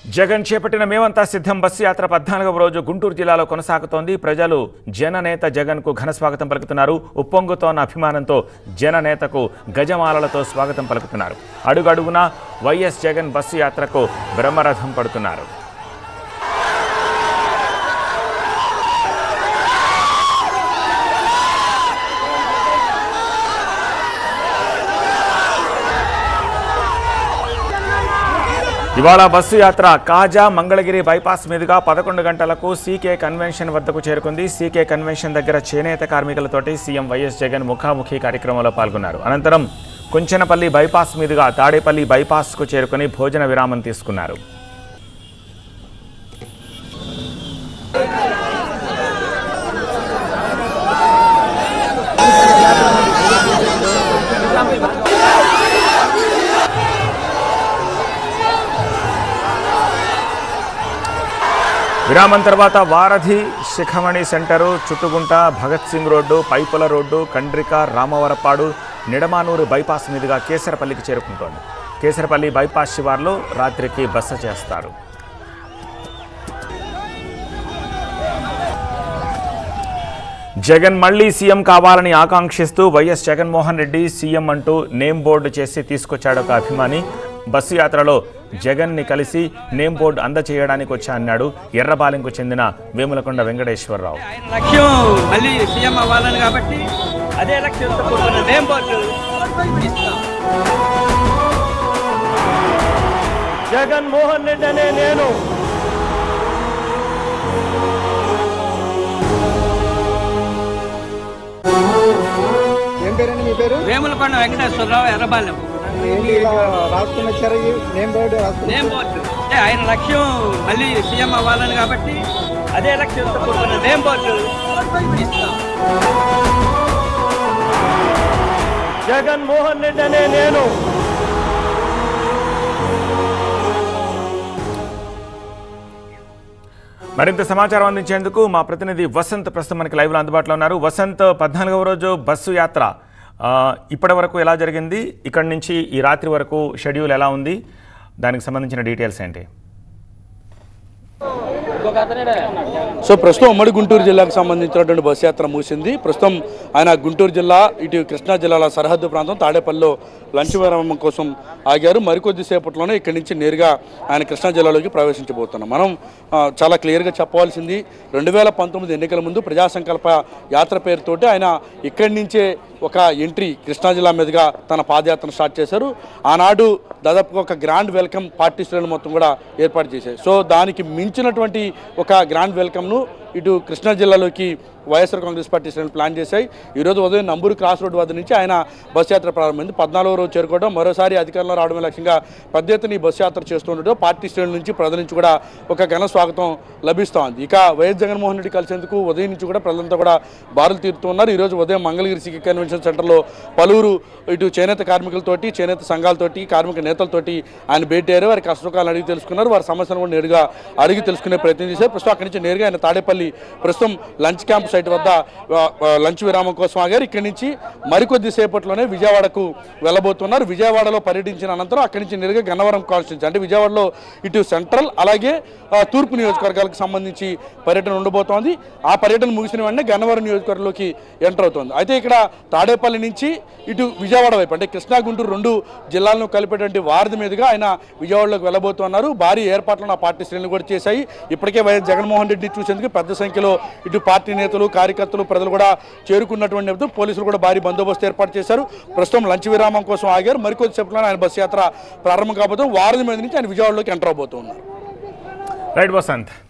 జగన్ చేపట్టిన మేమంతా సిద్ధం బస్సు యాత్ర పద్నాలుగవ రోజు గుంటూరు జిల్లాలో కొనసాగుతోంది ప్రజలు జననేత జగన్కు ఘన స్వాగతం పలుకుతున్నారు ఉప్పొంగుతోన్న అభిమానంతో జననేతకు గజమాలలతో స్వాగతం పలుకుతున్నారు అడుగడుగునా వైఎస్ జగన్ బస్సు యాత్రకు బ్రహ్మరథం పడుతున్నారు ఇవాళ బస్సు యాత్ర కాజా మంగళగిరి బైపాస్ మీదుగా పదకొండు గంటలకు సీకే కన్వెన్షన్ వద్దకు చేరుకుంది సీకే కన్వెన్షన్ దగ్గర చేనేత కార్మికులతోటి సీఎం వైఎస్ జగన్ ముఖాముఖి కార్యక్రమంలో పాల్గొన్నారు అనంతరం కుంచెనపల్లి బైపాస్ మీదుగా తాడేపల్లి బైపాస్కు చేరుకుని భోజన విరామం తీసుకున్నారు విరామం తర్వాత వారధి శిఖమణి సెంటరు చుట్టుగుంట భగత్ సింగ్ రోడ్డు పైపుల రోడ్డు కండ్రిక రామవరపాడు నిడమానూరు బైపాస్ మీదుగా కేసరపల్లికి చేరుకుంటోంది కేసరపల్లి బైపాస్ శివార్లో రాత్రికి బస చేస్తారు జగన్ మళ్లీ సీఎం కావాలని ఆకాంక్షిస్తూ వైఎస్ జగన్మోహన్ రెడ్డి సీఎం అంటూ నేమ్ బోర్డు చేసి తీసుకొచ్చాడు ఒక అభిమాని బస్సు యాత్రలో జగన్ని కలిసి నేమ్ బోర్డు అందచేయడానికి వచ్చా అన్నాడు ఎర్రబాలెంకు చెందిన వేములకొండ వెంకటేశ్వరరావు ఆయన లక్ష్యం మళ్ళీ సీఎం అవ్వాలని కాబట్టి అదే లక్ష్యంతో కూడుకున్న నేమ్ బోర్డు ఇస్తాం జగన్మోహన్ రెడ్డి అనే నేను ఏం పేరండి మీ పేరు వేములకొండ వెంకటేశ్వరరావు ఎర్రబాలెం ఏంటి ఇలా రాసుకుని వచ్చారు ఈ నేమ్ బోర్డు రాసుకుని నేమ్ బోర్డు అంటే ఆయన లక్ష్యం మళ్ళీ సీఎం అవ్వాలని కాబట్టి అదే లక్ష్యంతో కూడుకున్న నేమ్ బోర్డు ఇస్తాం జగన్మోహన్ రెడ్డి అనే నేను మరింత సమాచారం అందించేందుకు మా ప్రతినిధి వసంత్ ప్రస్తుతం మనకి లైవ్లో అందుబాటులో ఉన్నారు వసంత్ పద్నాలుగవ రోజు బస్సు యాత్ర ఆ, ఇప్పటి వరకు ఎలా జరిగింది ఇక్కడి నుంచి ఈ రాత్రి వరకు షెడ్యూల్ ఎలా ఉంది దానికి సంబంధించిన డీటెయిల్స్ ఏంటి సో ప్రస్తుతం ఉమ్మడి గుంటూరు జిల్లాకు సంబంధించినటువంటి బస్ యాత్ర ముగిసింది ప్రస్తుతం ఆయన గుంటూరు జిల్లా ఇటు కృష్ణా జిల్లాల సరిహద్దు ప్రాంతం తాడేపల్లిలో లంచ్ విరామం కోసం ఆగారు మరికొద్ది సేపట్లోనే ఇక్కడి నుంచి నేరుగా ఆయన కృష్ణా జిల్లాలోకి ప్రవేశించబోతున్నాం మనం ఆ, చాలా క్లియర్గా చెప్పవలసింది రెండు వేల పంతొమ్మిది ఎన్నికల ముందు ప్రజా సంకల్ప యాత్ర పేరుతోటి ఆయన ఇక్కడి నుంచే ఒక ఎంట్రీ కృష్ణా జిల్లా మీదుగా తన పాదయాత్రను స్టార్ట్ చేశారు ఆనాడు దాదాపుగా ఒక గ్రాండ్ వెల్కమ్ పార్టీ శ్రేణులు మొత్తం కూడా ఏర్పాటు చేశాయి సో దానికి మించినటువంటి ఒక గ్రాండ్ వెల్కమ్ను ఇటు కృష్ణా జిల్లాలోకి వైఎస్ఆర్ కాంగ్రెస్ పార్టీ శ్రేణులు ప్లాన్ చేశాయి ఈరోజు ఉదయం నంబూరు క్రాస్ రోడ్ వద్ద నుంచి ఆయన బస్ యాత్ర ప్రారంభమైంది పద్నాలుగో రోజు చేరుకోవడం మరోసారి అధికారంలో రావడమే లక్ష్యంగా పెద్ద ఎత్తున ఈ బస్ యాత్ర చేస్తుండటం పార్టీ శ్రేణుల నుంచి ప్రజల నుంచి కూడా ఒక ఘన స్వాగతం లభిస్తోంది ఇక వైఎస్ జగన్మోహన్ రెడ్డి కలిసేందుకు ఉదయం నుంచి కూడా ప్రజలంతా కూడా బారులు తీరుతున్నారు ఈరోజు ఉదయం మంగళగిరి సిటీ కన్వెన్షన్ సెంటర్లో పలువురు ఇటు చేనేత కార్మికులతోటి చేనేత సంఘాలతోటి కార్మిక నేతలతోటి ఆయన భేటీ అయ్యారు వారి కష్టసుఖాలను అడిగి తెలుసుకున్నారు వారి సమస్యలను కూడా నేరుగా అడిగి తెలుసుకునే ప్రయత్నం చేశారు ప్రస్తుతం అక్కడి నుంచి నేరుగా ఆయన తాడేపల్లి ప్రస్తుతం లంచ్ క్యాంప్ సైట్ వద్ద ఆ, ఆ, లంచ్ విరామం కోసం ఆగారు ఇక్కడి నుంచి మరికొద్ది సేపట్లోనే విజయవాడకు వెళ్ళబోతున్నారు విజయవాడలో పర్యటించిన అనంతరం అక్కడి నుంచి నేరుగా గన్నవరం కాన్స్టిట్యూన్సీ అంటే విజయవాడలో ఇటు సెంట్రల్ అలాగే ఆ, తూర్పు నియోజకవర్గాలకు సంబంధించి పర్యటన ఉండబోతోంది ఆ పర్యటన ముగిసిన వెంటనే గన్నవరం నియోజకవర్గంలోకి ఎంటర్ అవుతుంది అయితే ఇక్కడ తాడేపల్లి నుంచి ఇటు విజయవాడ వైపు అంటే కృష్ణా గుంటూరు రెండు జిల్లాలను కలిపేటువంటి వారధి మీదుగా ఆయన విజయవాడలోకి వెళ్ళబోతున్నారు భారీ ఏర్పాట్లను ఆ పార్టీ శ్రేణులు కూడా చేశాయి ఇప్పటికే వైఎస్ జగన్మోహన్ రెడ్డి చూసేందుకు పెద్ద సంఖ్యలో ఇటు పార్టీ నేతలు కార్యకర్తలు ప్రజలు కూడా చేరుకున్నటువంటి నేపథ్యం పోలీసులు కూడా భారీ బందోబస్తు ఏర్పాటు చేశారు ప్రస్తుతం లంచ్ విరామం కోసం ఆగారు మరికొద్ది సేపట్లో ఆయన బస్సు యాత్ర ప్రారంభం కాబోతుంది వారధి మీద నుంచి ఆయన విజయవాడలోకి ఎంటర్ అవబోతున్నారు రైట్ వసంత్